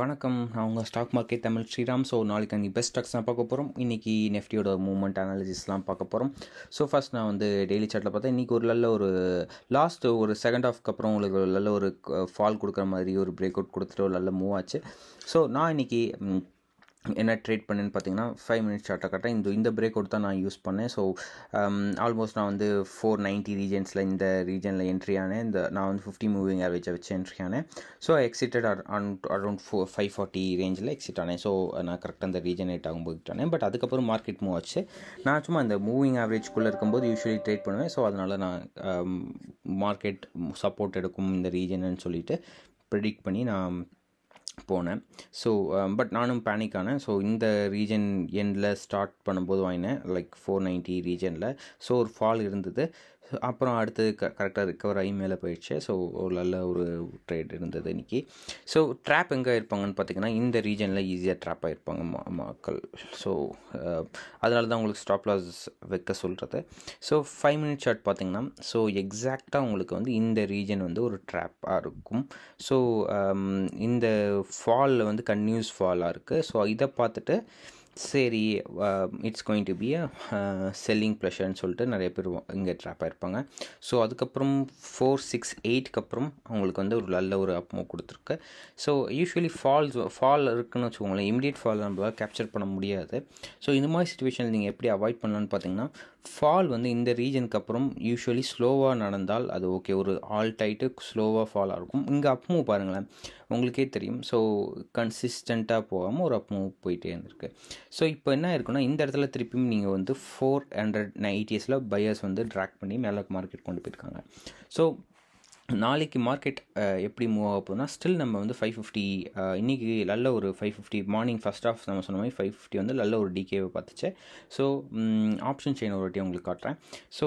வணக்கம் நான் உங்கள் stock market Tamil Sriram so நாளைக்கு அன்றைக்கி பெஸ்ட் ஸ்டாக்ஸ் தான் பார்க்க போகிறோம் இன்றைக்கி நெஃப்டியோட மூவ்மெண்ட் அனாலிசிஸ்லாம் பார்க்க போகிறோம் ஸோ ஃபஸ்ட் நான் வந்து டெய்லி சார்ட்டில் பார்த்தா இன்றைக்கி ஒரு நல்ல ஒரு லாஸ்ட் ஒரு செகண்ட் ஹாஃப்க்கு அப்புறம் உங்களுக்கு ஒரு நல்ல ஒரு ஃபால் கொடுக்குற மாதிரி ஒரு பிரேக் அவுட் கொடுத்துட்டு ஒரு நல்ல மூவ் ஆச்சு ஸோ நான் இன்றைக்கி என்ன ட்ரேட் பண்ணேன்னு பார்த்தீங்கன்னா ஃபைவ் மினிட்ஸ் சார்ட்டை கரெக்டாக இந்த இந்த பிரேக் அவுட் தான் நான் யூஸ் பண்ணேன் ஸோ ஆல்மோஸ்ட் நான் வந்து ஃபோர் நைன்ட்டி ரீஜன்ஸில் இந்த ரீஜனில் என்ட்ரி ஆனேன் இந்த நான் வந்து ஃபிஃப்டி மூவிங் ஆவரேஜை வச்சு என்ட்ரி ஆனேன் so exited around four five forty ரேஞ்சில் எக்ஸிட் ஆனேன் ஸோ நான் கரெக்டாக அந்த ரீஜனேட் ஆகும்போது ஆனேன் பட் அதுக்கப்புறம் மார்க்கெட் மூவ் ஆச்சு நான் சும்மா அந்த மூவிங் ஆவரேஜ்குள்ளே இருக்கும்போது யூஸ்வலி ட்ரேட் பண்ணுவேன் ஸோ அதனால் நான் மார்க்கெட் சப்போர்ட் எடுக்கும் இந்த ரீஜன்னு சொல்லிட்டு ப்ரிடிக்ட் பண்ணி நான் போனேன் ஸோ பட் நானும் பேனிக் ஆனேன் ஸோ இந்த ரீஜன் எண்டில் ஸ்டார்ட் பண்ணும்போது வாங்கினேன் லைக் ஃபோர் நைன்ட்டி ரீஜனில் ஸோ ஒரு ஃபால் இருந்தது அப்புறம் அடுத்து க கரெக்டாக ரிக்கவர் ஆகி மேலே போயிடுச்சு ஸோ ஒரு நல்ல ஒரு ட்ரேட் இருந்தது இன்றைக்கி ஸோ ட்ராப் எங்கே இருப்பாங்கன்னு பார்த்தீங்கன்னா இந்த ரீஜனில் ஈஸியாக ட்ராப் ஆகிருப்பாங்க மா மக்கள் ஸோ அதனால தான் உங்களுக்கு ஸ்டாப் லாஸ் வைக்க சொல்கிறது ஸோ ஃபைவ் மினிட் ஷார்ட் பார்த்தீங்கன்னா ஸோ எக்ஸாக்டாக உங்களுக்கு வந்து இந்த ரீஜன் வந்து ஒரு ட்ராப்பாக இருக்கும் ஸோ இந்த ஃபாலில் வந்து கன்யூஸ் ஃபாலாக இருக்குது ஸோ இதை பார்த்துட்டு சரி it's going to be a selling ப்ளஷர்னு சொல்லிட்டு நிறைய பேர் இங்கே ட்ராப் ஆகிருப்பாங்க ஸோ அதுக்கப்புறம் ஃபோர் சிக்ஸ் எயிட்க்கு அப்புறம் அவங்களுக்கு வந்து ஒரு நல்ல ஒரு அப்மோ கொடுத்துருக்கு ஸோ யூஸ்வலி ஃபால்ஸ் ஃபால் இருக்குன்னு வச்சுக்கோங்களேன் இமீடியட் ஃபால் நம்மளால் கேப்சர் பண்ண முடியாது ஸோ இந்த மாதிரி சுச்சுவேஷனில் நீங்கள் எப்படி அவாய்ட் பண்ணலான்னு பார்த்தீங்கன்னா ஃபால் வந்து இந்த ரீஜனுக்கு அப்புறம் யூஸ்வலி ஸ்லோவாக நடந்தால் அது ஓகே ஒரு ஆல் டைட்டு ஸ்லோவாக ஃபாலாக இருக்கும் இங்கே அப் மூவ் பாருங்களேன் உங்களுக்கே தெரியும் ஸோ கன்சிஸ்டண்ட்டாக போகாமல் ஒரு அப் மூவ் போயிட்டே இருந்திருக்கு ஸோ இப்போ என்ன இருக்குன்னா இந்த இடத்துல திருப்பியும் நீங்கள் வந்து ஃபோர் ஹண்ட்ரட் நைன்டிஸில் பையர்ஸ் வந்து ட்ராக் பண்ணி மேலே மார்க்கெட் கொண்டு போயிருக்காங்க ஸோ நாளைக்கு மார்க்கெட் எப்படி மூவ் ஆக போகுதுன்னா ஸ்டில் நம்ம வந்து ஃபைவ் ஃபிஃப்டி இன்றைக்கி நல்ல ஒரு five fifty morning first of நம்ம சொன்ன மாதிரி ஃபைவ் ஃபிஃப்டி வந்து நல்ல ஒரு டிகேவை பார்த்துச்சு ஸோ ஆப்ஷன் செயின் ஒரு வாட்டி உங்களுக்கு காட்டுறேன் ஸோ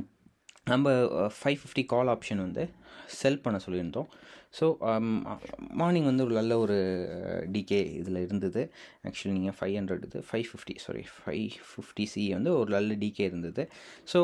நம்ம ஃபைவ் ஃபிஃப்டி கால் ஆப்ஷன் வந்து செல் பண்ண சொல்லியிருந்தோம் ஸோ மார்னிங் வந்து ஒரு நல்ல ஒரு டிகே இதில் இருந்தது ஆக்சுவலி நீங்கள் ஃபைவ் ஹண்ட்ரட் இது five fifty sorry five fifty see வந்து ஒரு நல்ல டிகே இருந்தது ஸோ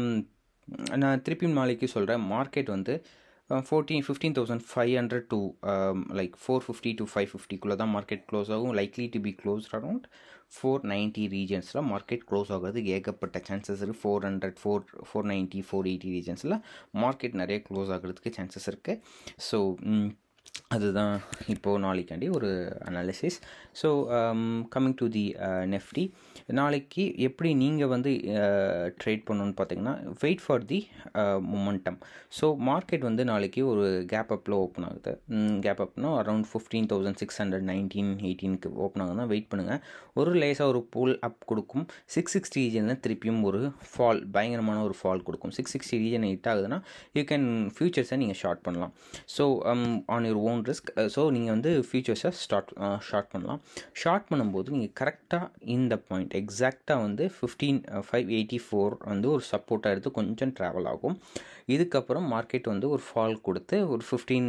நான் திருப்பியும் நாளைக்கு சொல்கிறேன் மார்க்கெட் வந்து fourteen fifteen thousand five hundred to like four fifty to five ஃபிஃப்டிக்குள்ளே தான் மார்க்கெட் க்ளோஸ் ஆகும் likely to be close around four ninety ரீஜன்ஸில் மார்க்கெட் க்ளோஸ் ஆகிறது ஏகப்பட்ட சான்சஸ் இருக்குது four hundred four four ninety four eighty ரீஜன்ஸில் market நிறைய close ஆகிறதுக்கு சான்சஸ் இருக்குது ஸோ அதுதான் இப்போது நாளைக்காண்டி ஒரு analysis so coming to the Nifty நாளைக்கு எப்படி நீங்கள் வந்து ட்ரேட் பண்ணணுன்னு பார்த்தீங்கன்னா wait for the momentum so market வந்து நாளைக்கு ஒரு கேப் அப்பில் ஓப்பன் ஆகுது கேப் அப்னா around fifteen thousand six hundred nineteen எயிட்டீனுக்கு ஓப்பன் ஆகுதுன்னா வெயிட் பண்ணுங்கள் ஒரு லேஸாக ஒரு புல் அப் கொடுக்கும் சிக்ஸ் சிக்ஸ்டி ரீஜனில் திருப்பியும் ஒரு ஃபால் பயங்கரமான ஒரு ஃபால் கொடுக்கும் சிக்ஸ் சிக்ஸ்டி ரீஜன் ஹிட் ஆகுதுன்னா யூ கேன் ஃபியூச்சர்ஸை நீங்கள் ஷார்ட் பண்ணலாம் so on your own risk so நீங்கள் வந்து ஃபியூச்சர்ஸை ஸ்டார்ட் ஷார்ட் பண்ணலாம் ஷார்ட் பண்ணும்போது நீங்கள் கரெக்டாக இந்த பாயிண்ட் எக்ஸாக்டாக வந்து ஃபிஃப்டீன் ஃபைவ் எயிட்டி ஃபோர் வந்து ஒரு சப்போர்ட்டாக எடுத்து கொஞ்சம் ட்ராவல் ஆகும் இதுக்கப்புறம் மார்க்கெட் வந்து ஒரு ஃபால் கொடுத்து ஒரு ஃபிஃப்டீன்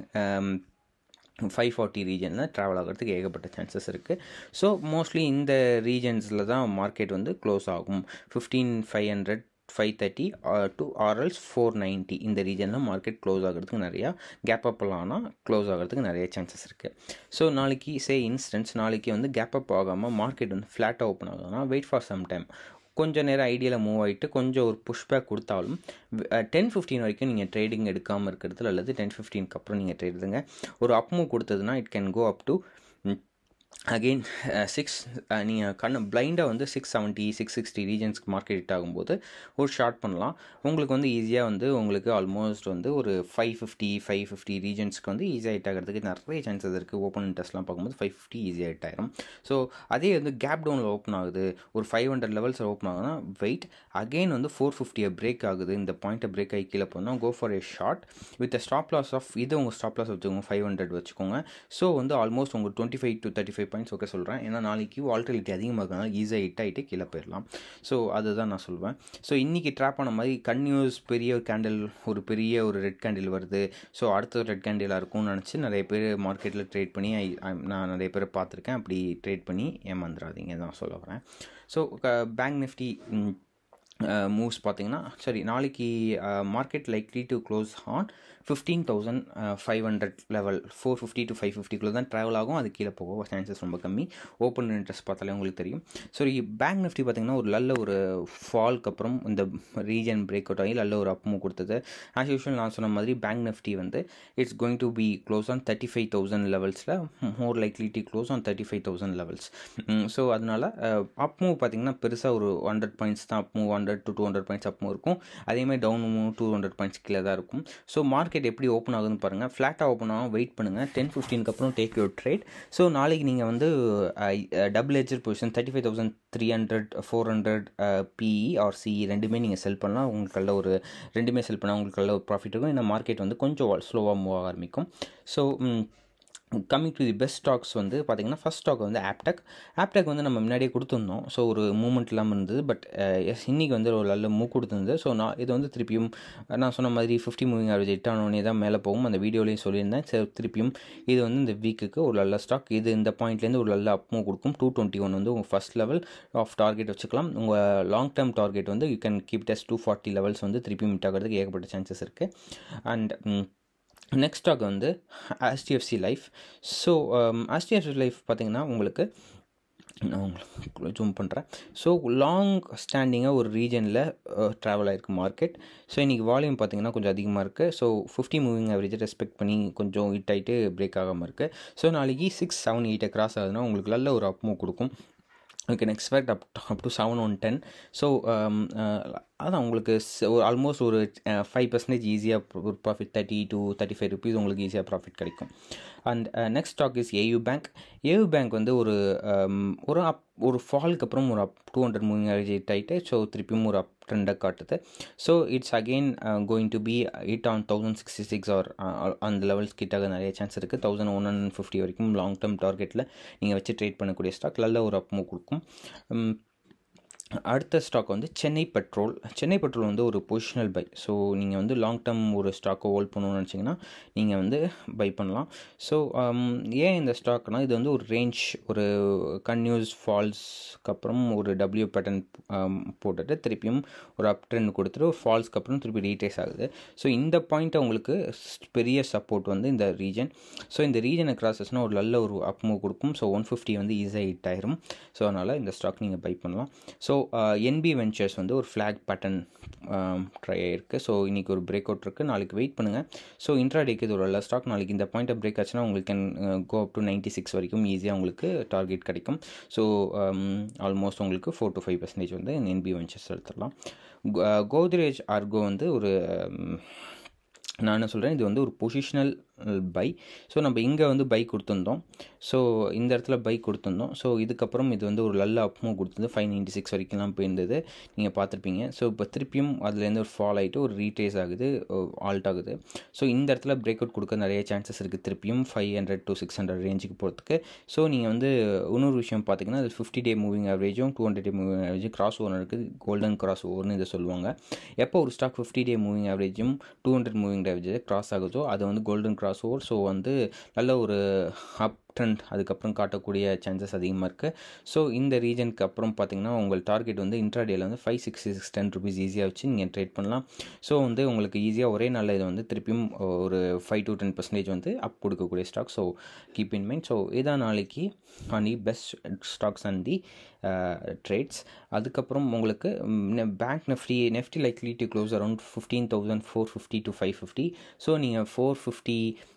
ஃபைவ் ஃபார்ட்டி ரீஜனில் ட்ராவல் ஆகிறதுக்கு ஏகப்பட்ட சான்சஸ் இருக்குது ஸோ மோஸ்ட்லி இந்த ரீஜன்ஸில் தான் மார்க்கெட் வந்து க்ளோஸ் ஆகும் fifteen five hundred five thirty to ஆர்எல்ஸ் ஃபோர் நைன்ட்டி இந்த ரீஜனில் மார்க்கெட் க்ளோஸ் ஆகிறதுக்கு நிறையா கேப் அப்பெல்லாம் ஆனால் க்ளோஸ் ஆகிறதுக்கு நிறைய சான்சஸ் இருக்குது ஸோ நாளைக்கு சே இன்ஸ்டன்ஸ் நாளைக்கு வந்து கேப் அப் ஆகாமல் மார்க்கெட் வந்து ஃப்ளாட்டாக ஓப்பன் ஆகுதுன்னா வெயிட் ஃபார் சம் டைம் கொஞ்சம் நேரம் ஐடியாவில் மூவ் ஆகிட்டு கொஞ்சம் ஒரு புஷ்பேக் கொடுத்தாலும் டென் ஃபிஃப்டின் வரைக்கும் நீங்கள் ட்ரேடிங் எடுக்காமல் இருக்கிறது அல்லது டென் ஃபிஃப்டீனுக்கு அப்புறம் நீங்கள் ட்ரேட் எடுங்க ஒரு அப் மூவ் கொடுத்ததுன்னா it can go up to again six நீங்கள் கண்ணு பிளைண்டாக வந்து சிக்ஸ் செவன்ட்டி சிக்ஸ் சிக்ஸ்டி ரீஜன்ஸ்க்கு மார்க்கெட் ஹிட் ஆகும்போது ஒரு ஷார்ட் பண்ணலாம் உங்களுக்கு வந்து ஈஸியாக வந்து உங்களுக்கு ஆல்மோஸ்ட் வந்து ஒரு ஃபைவ் ஃபிஃப்டி ஃபைவ் ஃபிஃப்டி ரீஜன்ஸ்க்கு வந்து ஈஸியாக ஹிட் ஆகிறதுக்கு நிறைய சான்சஸ் இருக்குது ஓப்பன் இன்ட்ரெஸ்ட்லாம் பார்க்கும்போது ஃபைவ் ஃபிஃப்டி ஈஸியாக ஹிட் ஆயிரும் ஸோ அதே வந்து கேப் டவுனில் ஓப்பன் ஆகுது ஒரு ஃபைவ் ஹண்ட்ரட் லெவல்ஸில் ஓப்பன் ஆகுதுன்னா வெயிட் அகெயின் வந்து ஃபோர் ஃபிஃப்டியை பிரேக் ஆகுது இந்த பாயிண்ட்டை பிரேக் ஆகி கீழே போனால் go for a short with stop loss of இது உங்கள் ஸ்டாப் லாஸ் வச்சுக்கோங்க ஃபைவ் ஹண்ட்ரட் வச்சுக்கோங்க ஸோ வந்து ஆல்மோஸ்ட் உங்கள் twenty five to thirty five points okay சொல்கிறேன் ஏன்னா நாளைக்கு வால்டிலிட்டி அதிகமாக இருக்கனால ஈஸியாக ஹிட் ஆகிட்டு கீழே போயிடலாம் ஸோ அதுதான் நான் சொல்வேன் ஸோ இன்றைக்கி ட்ராப் ஆன மாதிரி கன்யூஸ் பெரிய ஒரு கேண்டில் ஒரு பெரிய ஒரு ரெட் கேண்டில் வருது ஸோ அடுத்த ரெட் கேண்டிலாக இருக்கும்னு நினச்சி நிறைய பேர் மார்க்கெட்டில் ட்ரேட் பண்ணி நான் நிறைய பேர் பார்த்துருக்கேன் அப்படி ட்ரேட் பண்ணி ஏமாந்துடாதீங்க தான் சொல்ல வரேன் ஸோ பேங்க் நிஃப்டி மூவ்ஸ் பார்த்தீங்கன்னா சரி நாளைக்கு market likely to close on fifteen thousand five hundred level four fifty to five ஃபிஃப்டிக்குள்ளே தான் ட்ராவல் ஆகும் அது கீழே போக சான்சஸ் ரொம்ப கம்மி ஓப்பன் இன்ட்ரெஸ்ட் பார்த்தாலே உங்களுக்கு தெரியும் ஸோ பேங்க் நிஃப்டி பார்த்திங்கன்னா ஒரு நல்ல ஒரு ஃபால்க்கு அப்புறம் இந்த ரீஜன் பிரேக் அவுட் ஆகி நல்ல ஒரு அப்பும் கொடுத்தது ஆஸ் யூஷுவல் நான் சொன்ன மாதிரி பேங்க் நிஃப்டி வந்து it's going to be close on thirty five thousand லெவல்ஸில் more likely to close on thirty five thousand levels so அதனால் அப் மூவ் பார்த்திங்கன்னா பெருசாக ஒரு ஹண்ட்ரட் பாயிண்ட்ஸ் தான் up move hundred to two hundred points up move இருக்கும் அதேமாதிரி down move two hundred points கீழே தான் இருக்கும் ஸோ மார்க்கெட் எப்படி ஓப்பன் ஆகுதுன்னு பாருங்கள் ஃப்ளாட்டாக ஓப்பன் ஆகும் வெயிட் பண்ணுங்கள் டென் ஃபிஃப்டீனுக்கு அப்புறம் டேக் யூர் ட்ரேட் ஸோ நாளைக்கு நீங்கள் வந்து double hedger position thirty five thousand three hundred four hundred PE or CE ரெண்டுமே நீங்கள் செல் பண்ணலாம் உங்களுக்கு நல்ல ஒரு ரெண்டுமே செல் பண்ணால் உங்களுக்கு நல்ல ஒரு ப்ராஃபிட் இருக்கும் இந்த மார்க்கெட் வந்து கொஞ்சம் ஸ்லோவாக மூவ் ஆக ஆரம்பிக்கும் so coming to the best stocks வந்து பார்த்திங்கன்னா ஃபஸ்ட் ஸ்டாக் வந்து ஆப்டெக் ஆப்டெக் வந்து நம்ம முன்னாடியே கொடுத்துருந்தோம் ஸோ ஒரு மூமெண்ட் இல்லாமல் இருந்தது பட் எஸ் இன்றைக்கி வந்து ஒரு நல்ல மூவ் கொடுத்துருந்தது ஸோ நான் இது வந்து திருப்பியும் நான் சொன்ன மாதிரி ஃபிஃப்டி மூவிங் ஆவரேஜ் எட் ஆனோடனே தான் மேலே போகும் அந்த வீடியோலையும் சொல்லியிருந்தேன் சரி திருப்பியும் இது வந்து இந்த வீக்குக்கு ஒரு நல்ல ஸ்டாக் இது இந்த பாயிண்ட்லேருந்து ஒரு நல்ல அப் மூவ் கொடுக்கும் டூ டுவெண்ட்டி ஒன் வந்து உங்கள் ஃபஸ்ட் லெவல் ஆஃப் டார்கெட் வச்சுக்கலாம் உங்கள் லாங் டேர்ம் டார்கெட் வந்து you can keep test two forty levels வந்து திருப்பி மிட் ஆகிறதுக்கு ஏகப்பட்ட சான்சஸ் இருக்குது அண்ட் நெக்ஸ்ட் ஸ்டாக் வந்து HDFC Life so HDFC Life பார்த்திங்கன்னா உங்களுக்கு நான் உங்களுக்கு ஜூம் பண்ணுறேன் ஸோ லாங் ஸ்டாண்டிங்காக ஒரு ரீஜனில் ட்ராவல் ஆகிருக்கு மார்க்கெட் ஸோ இன்றைக்கி வால்யூம் பார்த்திங்கன்னா கொஞ்சம் அதிகமாக இருக்குது ஸோ ஃபிஃப்டி மூவிங் ஆவரேஜை ரெஸ்பெக்ட் பண்ணி கொஞ்சம் ஹிட் ஆகிட்டு பிரேக் ஆகாமல் இருக்குது ஸோ நாளைக்கு சிக்ஸ் செவன் எயிட்டை கிராஸ் ஆகுதுன்னா உங்களுக்கு நல்ல ஒரு அப் மூவ் கொடுக்கும் you can expect up up to seven one ten so அதான் உங்களுக்கு ஒரு ஆல்மோஸ்ட் ஒரு ஃபைவ் பர்சன்டேஜ் ஈஸியாக ஒரு profit thirty to thirty five rupees உங்களுக்கு ஈஸியாக ப்ராஃபிட் கிடைக்கும் and next stock is AU Bank AU Bank வந்து ஒரு ஒரு அப் ஒரு ஃபாலுக்கு அப்புறம் ஒரு up two hundred moving average hit ஆகிட்டு ஸோ திருப்பியும் ஒரு அப் ட்ரெண்டை காட்டுது so it's again going to B hit on thousand sixty six or அந்த லெவல்ஸ் கிட்டாக நிறைய சான்ஸ் இருக்குது தௌசண்ட் ஒன் ஹண்ட்ரட் ஃபிஃப்டி வரைக்கும் லாங் டேர்ம் டார்கெட்டில் நீங்கள் வச்சு ட்ரேட் பண்ணக்கூடிய ஸ்டாக் நல்ல ஒரு அப் மூவ் கொடுக்கும் அடுத்த ஸ்டாக் வந்து சென்னை பெட்ரோல் சென்னை பெட்ரோல் வந்து ஒரு பொசிஷனல் பை ஸோ நீங்கள் வந்து லாங் டேர்ம் ஒரு ஸ்டாக்கை ஹோல்ட் பண்ணணும்னு நினச்சிங்கன்னா நீங்கள் வந்து பை பண்ணலாம் ஸோ ஏன் இந்த ஸ்டாக்னால் இது வந்து ஒரு ரேஞ்ச் ஒரு கன்யூஸ் ஃபால்ஸ்க்கு அப்புறம் ஒரு டபிள்யூ பேட்டர்ன் போட்டுட்டு திருப்பியும் ஒரு அப் ட்ரெண்ட் கொடுத்துட்டு ஒரு ஃபால்ஸ்க்கு அப்புறம் திருப்பி ரீட்ரேஸ் ஆகுது ஸோ இந்த பாயிண்ட்டை உங்களுக்கு பெரிய சப்போர்ட் வந்து இந்த ரீஜன் ஸோ இந்த ரீஜனை கிராசஸ்னால் ஒரு நல்ல ஒரு அப் மூவ் கொடுக்கும் ஸோ ஒன் ஃபிஃப்டி வந்து ஈஸியாக ஹிட் ஆயிரும் ஸோ அதனால் இந்த ஸ்டாக் நீங்கள் பை பண்ணலாம் ஸோ என்பி வெஞ்சர்ஸ் வந்து ஒரு ஃப்ளாக் பேட்டன் ட்ரை ஆகிருக்கு ஸோ இன்றைக்கி ஒரு பிரேக் அவுட் இருக்குது நாளைக்கு வெயிட் பண்ணுங்கள் ஸோ இன்ட்ராடேக்கு இது ஒரு நல்ல ஸ்டாக் நாளைக்கு இந்த பாயிண்ட்டை பிரேக் ஆச்சுன்னா உங்களுக்கு can go up to ninety six வரைக்கும் ஈஸியாக உங்களுக்கு டார்கெட் கிடைக்கும் ஸோ ஆல்மோஸ்ட் உங்களுக்கு ஃபோர் டு ஃபைவ் பர்சன்டேஜ் வந்து என்பி வெஞ்சர்ஸ் எடுத்துடலாம் கோத்ரேஜ் ஆர்கோ வந்து ஒரு நான் என்ன சொல்கிறேன் இது வந்து ஒரு பொசிஷனல் பை ஸோ நம்ம இங்கே வந்து பை கொடுத்துருந்தோம் ஸோ இந்த இடத்துல பை கொடுத்துருந்தோம் ஸோ இதுக்கப்புறம் இது வந்து ஒரு நல்ல அப்மூவ் கொடுத்தது ஃபைவ் நைன்ட்டி சிக்ஸ் வரைக்கும்லாம் போயிருந்தது நீங்கள் பார்த்துருப்பீங்க ஸோ இப்போ திருப்பியும் அதுலேருந்து ஒரு ஃபால் ஆகிட்டு ஒரு ரீட்ரேஸ் ஆகுது ஆல்ட் ஆகுது ஸோ இந்த இடத்துல பிரேக் அவுட் கொடுக்க நிறைய சான்சஸ் இருக்குது திருப்பியும் five hundred to six hundred ரேஞ்சுக்கு போகிறதுக்கு ஸோ நீங்கள் வந்து இன்னொரு விஷயம் பார்த்தீங்கன்னா அது ஃபிஃப்டி டே மூவிங் ஆவரேஜும் டூ ஹண்ட்ரட் டே மூவிங் ஆவரேஜும் கிராஸ் ஓவர் இருக்குது கோல்டன் கிராஸ் ஓவர்னு இதை சொல்லுவாங்க எப்போ ஒரு ஸ்டாக் ஃபிஃப்டி டே மூவிங் ஆவரேஜும் two hundred moving average cross ஆகுதோ அது வந்து கோல்டன் கிராஸ் ஓவர் ஸோ வந்து நல்ல ஒரு அப் ட்ரெண்ட் அதுக்கப்புறம் காட்டக்கூடிய சான்சஸ் அதிகமாக இருக்குது ஸோ இந்த ரீஜனுக்கு அப்புறம் பார்த்தீங்கன்னா உங்கள் டார்கெட் வந்து இன்ட்ராடேயில் வந்து five six six ten rupees ஈஸியாக வச்சு நீங்கள் ட்ரேட் பண்ணலாம் ஸோ வந்து உங்களுக்கு ஈஸியாக ஒரே நாளில் இது வந்து திருப்பியும் ஒரு ஃபைவ் டு டென் பர்சன்டேஜ் வந்து அப் கொடுக்கக்கூடிய stock so keep in mind so இதான் நாளைக்கு on the best stocks and the trades அதுக்கப்புறம் உங்களுக்கு bank Nifty Nifty likely to close around fifteen thousand four fifty to five fifty so நீங்கள் four fifty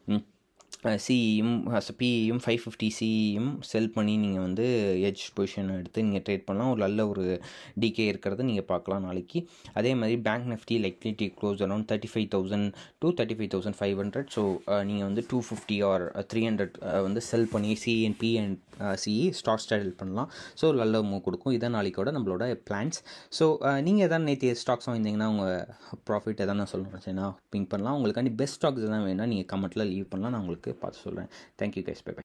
சிஇயும் பிஇயும் five fifty சிஇயும் sell பண்ணி நீங்கள் வந்து எஜ் பொசிஷன் எடுத்து நீங்கள் ட்ரேட் பண்ணலாம் ஒரு நல்ல ஒரு டிகே இருக்கிறத நீங்கள் பார்க்கலாம் நாளைக்கு அதே மாதிரி bank Nifty likelihood close around thirty five thousand to thirty five thousand five hundred so நீங்கள் வந்து two fifty or three hundred வந்து செல் பண்ணி CN P and CE stock style பண்ணலாம் ஸோ ஒரு நல்ல மூவ் கொடுக்கும் இதான் நாளைக்கோட நம்மளோட பிளான்ஸ் ஸோ நீங்கள் எதாவது நேற்று ஸ்டாக்ஸ் வாங்கியிருந்தீங்கன்னா உங்கள் ப்ராஃபிட் எதாவது நான் சொல்லணும் சரினா பிங்க் பண்ணலாம் உங்களுக்காண்டி பெஸ்ட் ஸ்டாக்ஸ் எதாவது வேணால் நீங்கள் கமெண்ட்டில் லீவ் பண்ணலாம் நான் உங்களுக்கு பார்த்து சொல்கிறேன் தேங்க்யூ கைஸ் பை